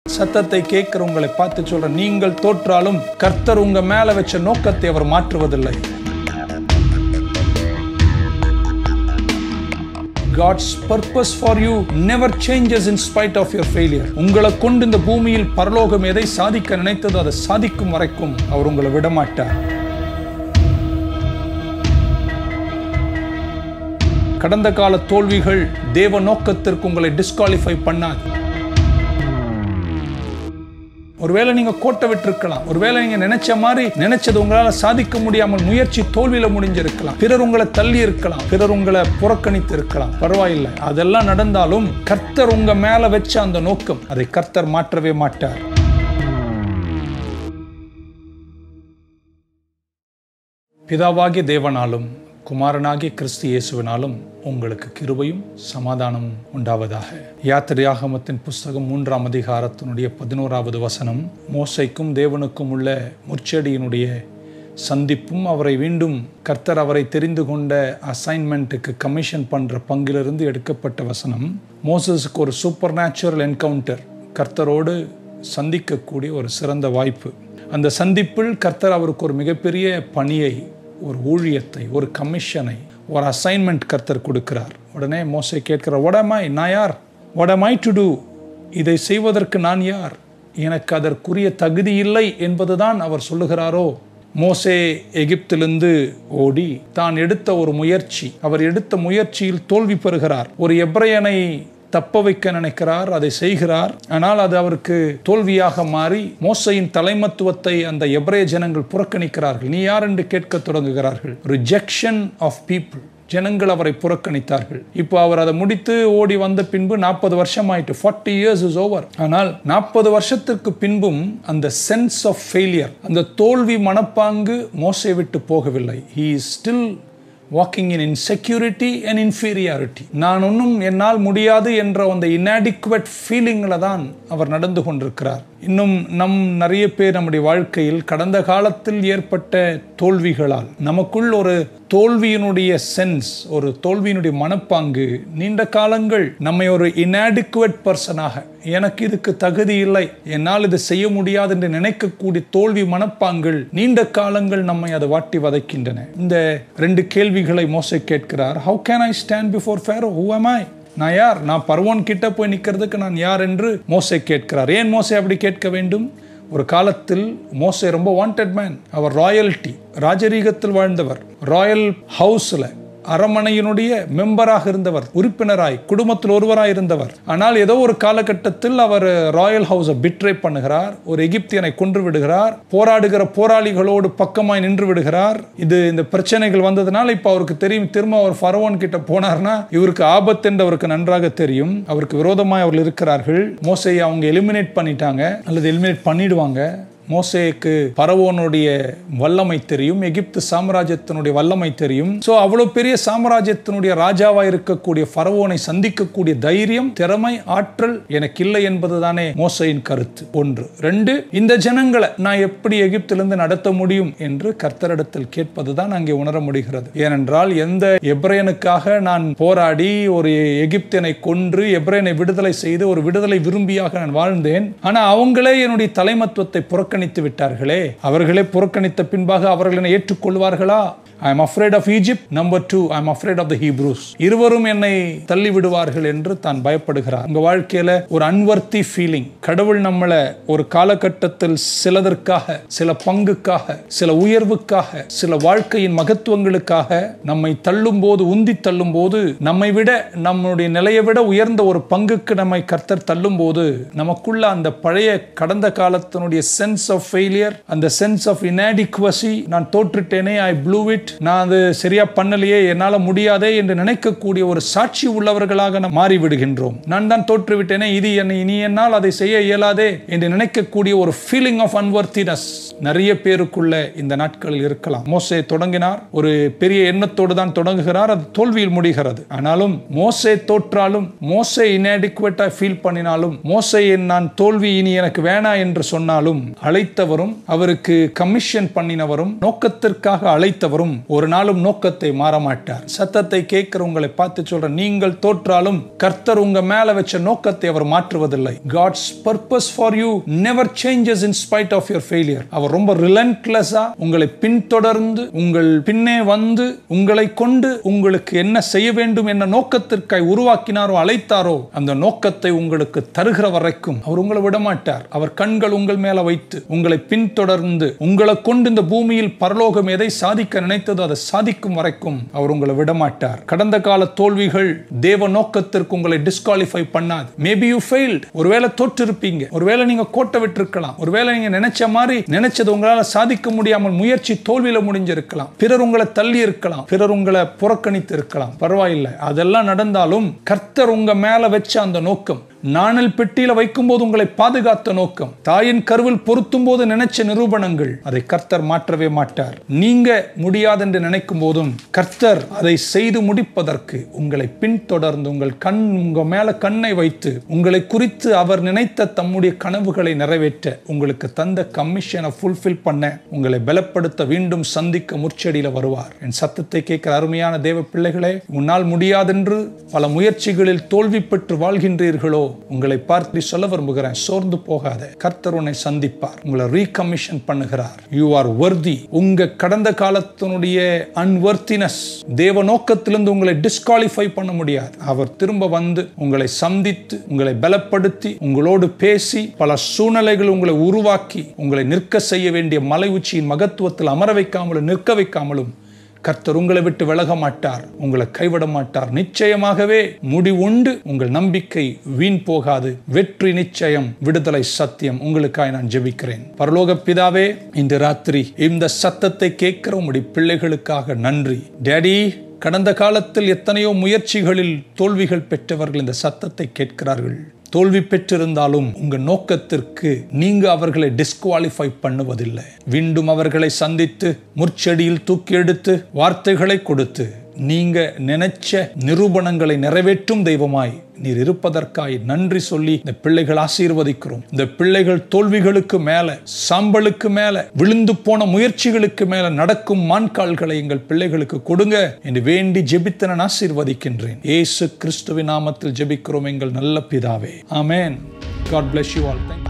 சத்தத்தை கேட்கிறவங்களை பார்த்து சொல்ற நீங்கள் தோற்றாலும் கர்த்தர் உங்க மேல வச்ச நோக்கத்தை அவர் மாற்றுவதில்லை God's purpose for you never changes in spite of your failure. உங்களை கொண்டு இந்த பூமியில் பரலோகம் எதை சாதிக்க நினைத்ததோ அதை சாதிக்கும் வரைக்கும் அவர் உங்களை விடமாட்டார் கடந்த கால தோல்விகள் தேவ நோக்கத்திற்கு உங்களை டிஸ்குவாலிஃபை பண்ணாது ஒருவேளை நீங்க கோட்டை விட்டிருக்கலாம் ஒருவேளை நீங்க நினைச்ச மாதிரி நினைச்சது உங்களால சாதிக்க முடியாமல் முயற்சி தோல்வியில முடிஞ்சிருக்கலாம் பிறர் உங்களை தள்ளி இருக்கலாம் பிறர் உங்களை புறக்கணித்து இருக்கலாம் பரவாயில்லை அதெல்லாம் நடந்தாலும் கர்த்தர் உங்க மேல வச்ச அந்த நோக்கம் அதை கர்த்தர் மாற்றவே மாட்டார் பிதாவாகிய தேவனாலும் குமாரனாகிய கிறிஸ்து இயேசுவினாலும் உங்களுக்கு கிருபையும் சமாதானமும் உண்டாவதாக யாத்திரையாகமத்தின் புஸ்தகம் மூன்றாம் அதிகாரத்தினுடைய பதினோராவது வசனம் மோசைக்கும் தேவனுக்கும் உள்ள முச்செடியினுடைய சந்திப்பும் அவரை மீண்டும் கர்த்தர் அவரை தெரிந்து கொண்ட அசைன்மெண்ட்டுக்கு கமிஷன் பண்ற பங்கிலிருந்து எடுக்கப்பட்ட வசனம் மோசஸுக்கு ஒரு சூப்பர் நேச்சுரல் என்கவுண்டர் கர்த்தரோடு சந்திக்கக்கூடிய ஒரு சிறந்த வாய்ப்பு அந்த சந்திப்பில் கர்த்தர் அவருக்கு ஒரு மிகப்பெரிய பணியை ஒரு ஊழியத்தை ஒரு கமிஷனை ஒரு அசைன்மெண்ட் கர்த்தர் கொடுக்கிறார் உடனே மோசை கேட்கிற வடமாய் நான் யார் வடமாய் டு டூ இதை செய்வதற்கு நான் யார் எனக்கு அதற்குரிய தகுதி இல்லை என்பதுதான் அவர் சொல்லுகிறாரோ மோசே எகிப்திலிருந்து ஓடி தான் எடுத்த ஒரு முயற்சி அவர் எடுத்த முயற்சியில் தோல்வி பெறுகிறார் ஒரு எப்ரையனை தப்ப வைக்க நினைக்கிறார் அதை செய்கிறார் ஆனால் அது அவருக்கு தோல்வியாக மாறி மோசையின் தலைமத்துவத்தை அந்த எப்ரே ஜனங்கள் புறக்கணிக்கிறார்கள் நீ யார் என்று கேட்க தொடங்குகிறார்கள் ரிஜெக்ஷன் ஆஃப் பீப்புள் ஜனங்கள் அவரை புறக்கணித்தார்கள் இப்போ அவர் அதை முடித்து ஓடி வந்த பின்பு நாற்பது வருஷம் ஆயிட்டு ஃபார்ட்டி இயர்ஸ் இஸ் ஓவர் ஆனால் நாற்பது வருஷத்திற்கு பின்பும் அந்த சென்ஸ் ஆஃப் ஃபெயிலியர் அந்த தோல்வி மனப்பாங்கு மோசை விட்டு போகவில்லை he is still walking in insecurity and inferiority நான் ஒன்றும் என்னால் முடியாது என்ற அந்த இன்ஆடிக்குவேட் ஃபீலிங்கில் தான் அவர் நடந்து கொண்டிருக்கிறார் இன்னும் நம் நிறைய பேர் நம்முடைய வாழ்க்கையில் கடந்த காலத்தில் ஏற்பட்ட தோல்விகளால் நமக்குள் ஒரு தோல்வியினுடைய சென்ஸ் ஒரு தோல்வியினுடைய மனப்பாங்கு நீண்ட காலங்கள் நம்மை ஒரு இன்ஆடிக்குவேட் பர்சனாக எனக்கு இதுக்கு தகுதி இல்லை என்னால் இது செய்ய முடியாது என்று நினைக்கக்கூடிய தோல்வி மனப்பாங்கள் நீண்ட காலங்கள் நம்மை அதை வாட்டி வதைக்கின்றன இந்த ரெண்டு கேள்விகளை மோசை கேட்கிறார் how can I stand before Pharaoh who am I நான் யார் நான் பர்வோன் கிட்ட போய் நிற்கிறதுக்கு நான் யார் என்று மோசை கேட்கிறார் ஏன் மோசை அப்படி கேட்க வேண்டும் ஒரு காலத்தில் மோசே ரொம்ப வாண்டட் மேன் அவர் ராயல்டி ராஜரீகத்தில் வாழ்ந்தவர் ராயல் ஹவுஸில் அரமனையினுடைய மெம்பராக இருந்தவர் உறுப்பினராய் குடும்பத்தில் ஒருவராய் இருந்தவர் ஆனால் ஏதோ ஒரு காலகட்டத்தில் அவர் ராயல் ஹவுஸை பிட்ரே பண்ணுகிறார் ஒரு எகிப்தியனை கொன்று விடுகிறார் போராடுகிற போராளிகளோடு பக்கமாய் நின்று விடுகிறார் இது இந்த பிரச்சனைகள் வந்ததுனால இப்போ அவருக்கு தெரியும் திரும்ப அவர் ஃபரவோன் கிட்ட போனார்னா இவருக்கு ஆபத்து என்று அவருக்கு நன்றாக தெரியும் அவருக்கு விரோதமாய் அவர்கள் இருக்கிறார்கள் மோசையை அவங்க எலிமினேட் பண்ணிட்டாங்க அல்லது எலிமினேட் பண்ணிடுவாங்க மோசேக்கு பரவோனுடைய வல்லமை தெரியும் எகிப்து சாம்ராஜ்யத்தினுடைய வல்லமை தெரியும் சோ அவ்வளவு பெரிய சாம்ராஜ்யத்தினுடைய ராஜாவா இருக்கக்கூடிய பரவோனை சந்திக்கக்கூடிய தைரியம் திறமை ஆற்றல் எனக்கு இல்லை என்பதுதானே மோசையின் கருத்து ஒன்று ரெண்டு இந்த ஜனங்களை நான் எப்படி எகிப்திலிருந்து நடத்த முடியும் என்று கர்த்தரிடத்தில் கேட்பதுதான் அங்கே உணர முடிகிறது ஏனென்றால் எந்த எப்ரையனுக்காக நான் போராடி ஒரு எகிப்தியனை கொன்று எப்ரையனை விடுதலை செய்து ஒரு விடுதலை விரும்பியாக நான் வாழ்ந்தேன் ஆனா அவங்களே என்னுடைய தலைமத்துவத்தை புறக்கணி புறக்கணித்து விட்டார்களே அவர்களே புறக்கணித்த பின்பாக அவர்கள் என்னை ஏற்றுக்கொள்வார்களா I am afraid of Egypt number two I am afraid of the Hebrews இருவரும் என்னை தள்ளி விடுவார்கள் என்று தான் பயப்படுகிறார் உங்க வாழ்க்கையில ஒரு அன்வர்த்தி ஃபீலிங் கடவுள் நம்மளை ஒரு காலகட்டத்தில் சிலதற்காக சில பங்குக்காக சில உயர்வுக்காக சில வாழ்க்கையின் மகத்துவங்களுக்காக நம்மை தள்ளும் போது உந்தி தள்ளும் போது நம்மை விட நம்முடைய நிலையை விட உயர்ந்த ஒரு பங்குக்கு நம்மை கர்த்தர் தள்ளும் போது நமக்குள்ள அந்த பழைய கடந்த காலத்தினுடைய சென்ஸ் ஆஃப் ஃபெயிலியர் அந்த சென்ஸ் ஆஃப் இன்ஆடிக்வசி நான் தோற்றுட்டேனே ஐ ப்ளூ இட் நான் அது சரியா பண்ணலையே என்னால முடியாதே என்று நினைக்கக்கூடிய ஒரு சாட்சி உள்ளவர்களாக நாம் மாறிவிடுகின்றோம் நான் தான் தோற்றுவிட்டேனே இது என்னை இனி என்னால் அதை செய்ய இயலாதே என்று நினைக்கக்கூடிய ஒரு ஃபீலிங் ஆஃப் அன்வர்த்தினஸ் நிறைய பேருக்குள்ள இந்த நாட்களில் இருக்கலாம் மோசே தொடங்கினார் ஒரு பெரிய எண்ணத்தோடு தான் தொடங்குகிறார் அது தோல்வியில் முடிகிறது ஆனாலும் மோசே தோற்றாலும் மோசே இன்ஆடிக்குவேட்டா ஃபீல் பண்ணினாலும் மோசே நான் தோல்வி இனி எனக்கு வேணா என்று சொன்னாலும் அழைத்தவரும் அவருக்கு கமிஷன் பண்ணினவரும் நோக்கத்திற்காக அழைத்தவரும் ஒரு நாளும் நோக்கத்தை மாற மாட்டார் சத்தத்தை கேட்கிற உங்களை பார்த்து சொல்ற நீங்கள் தோற்றாலும் கர்த்தர் உங்க மேல வச்ச நோக்கத்தை அவர் மாற்றுவதில்லை God's purpose for you never changes in spite of your failure அவர் ரொம்ப ரிலன்ட்லெஸ்ஸா உங்களை பின்தொடர்ந்து உங்கள் பின்னே வந்து உங்களை கொண்டு உங்களுக்கு என்ன செய்ய வேண்டும் என்ன நோக்கத்திற்காய் உருவாக்கினாரோ அழைத்தாரோ அந்த நோக்கத்தை உங்களுக்கு தருகிற வரைக்கும் அவர் உங்களை விடமாட்டார் அவர் கண்கள் உங்கள் மேல வைத்து உங்களை பின்தொடர்ந்து உங்களை கொண்டு இந்த பூமியில் பரலோகம் எதை சாதிக்க நினைத்ததோ அதை சாதிக்கும் வரைக்கும் அவர் உங்களை விடமாட்டார் கடந்த கால தோல்விகள் தேவ நோக்கத்திற்கு உங்களை டிஸ்குவாலிஃபை பண்ணாது மேபி யூ ஃபெயில்ட் ஒருவேளை தோற்றிருப்பீங்க ஒருவேளை நீங்க கோட்டை விட்டிருக்கலாம் ஒருவேளை நீங்க நினைச்ச மாதிரி நினைச்சது உங்களால சாதிக்க முடியாமல் முயற்சி தோல்வியில முடிஞ்சிருக்கலாம் பிறர் உங்களை தள்ளி இருக்கலாம் பிறர் உங்களை புறக்கணித்து இருக்கலாம் பரவாயில்லை அதெல்லாம் நடந்தாலும் கர்த்தர் உங்க மேல வச்ச அந்த நோக்கம் நாணல் பெட்டியில வைக்கும்போது உங்களை பாதுகாத்த நோக்கம் தாயின் கருவில் பொருத்தும் போது நினைச்ச நிரூபணங்கள் அதை கர்த்தர் மாற்றவே மாட்டார் நீங்க முடியாது என்று நினைக்கும் போதும் கர்த்தர் அதை செய்து முடிப்பதற்கு உங்களை பின்தொடர்ந்து உங்கள் கண் உங்க மேல கண்ணை வைத்து உங்களை குறித்து அவர் நினைத்த தம்முடைய கனவுகளை நிறைவேற்ற உங்களுக்கு தந்த கமிஷனை ஃபுல்ஃபில் பண்ண உங்களை பலப்படுத்த மீண்டும் சந்திக்க முற்செடியில வருவார் என் சத்தத்தை கேட்கிற அருமையான தேவ பிள்ளைகளே உன்னால் முடியாதென்று பல முயற்சிகளில் தோல்வி பெற்று வாழ்கின்றீர்களோ உங்களை பார்த்து சொல்ல விரும்புகிறேன் சோர்ந்து போகாத கர்த்தர் உன்னை சந்திப்பார் உங்களை ரீகமிஷன் பண்ணுகிறார் யூ ஆர் வர்தி உங்க கடந்த காலத்தினுடைய அன்வர்த்தினஸ் தேவ நோக்கத்திலிருந்து உங்களை டிஸ்குவாலிஃபை பண்ண முடியாது அவர் திரும்ப வந்து உங்களை சந்தித்து உங்களை பலப்படுத்தி உங்களோடு பேசி பல சூழ்நிலைகள் உங்களை உருவாக்கி உங்களை நிற்க செய்ய வேண்டிய மலை உச்சியின் மகத்துவத்தில் அமர வைக்காமலும் நிற்க வைக்காமலும் கர்த்தர் உங்களை விட்டு விலக மாட்டார் உங்களை கைவிட மாட்டார் நிச்சயமாகவே முடிவுண்டு உங்கள் நம்பிக்கை வீண் போகாது வெற்றி நிச்சயம் விடுதலை சத்தியம் உங்களுக்காய் நான் ஜெபிக்கிறேன் பரலோக பிதாவே இன்று ராத்திரி இந்த சத்தத்தை கேட்கிற உங்களுடைய பிள்ளைகளுக்காக நன்றி டேடி கடந்த காலத்தில் எத்தனையோ முயற்சிகளில் தோல்விகள் பெற்றவர்கள் இந்த சத்தத்தை கேட்கிறார்கள் தோல்வி பெற்றிருந்தாலும் உங்க நோக்கத்திற்கு நீங்க அவர்களை டிஸ்குவாலிஃபை பண்ணுவதில்லை மீண்டும் அவர்களை சந்தித்து முற்செடியில் தூக்கி எடுத்து வார்த்தைகளை கொடுத்து நீங்க நினைச்ச நிரூபணங்களை நிறைவேற்றும் தெய்வமாய் நீர் இருப்பதற்காய் நன்றி சொல்லி இந்த பிள்ளைகள் ஆசீர்வதிக்கிறோம் இந்த பிள்ளைகள் தோல்விகளுக்கு மேல சாம்பலுக்கு மேல விழுந்து போன முயற்சிகளுக்கு மேல நடக்கும் மான்கால்களை எங்கள் பிள்ளைகளுக்கு கொடுங்க என்று வேண்டி ஜெபித்த நான் ஆசீர்வதிக்கின்றேன் ஏசு கிறிஸ்துவின் நாமத்தில் ஜெபிக்கிறோம் எங்கள் நல்ல பிதாவே ஆமேன் God bless you all thank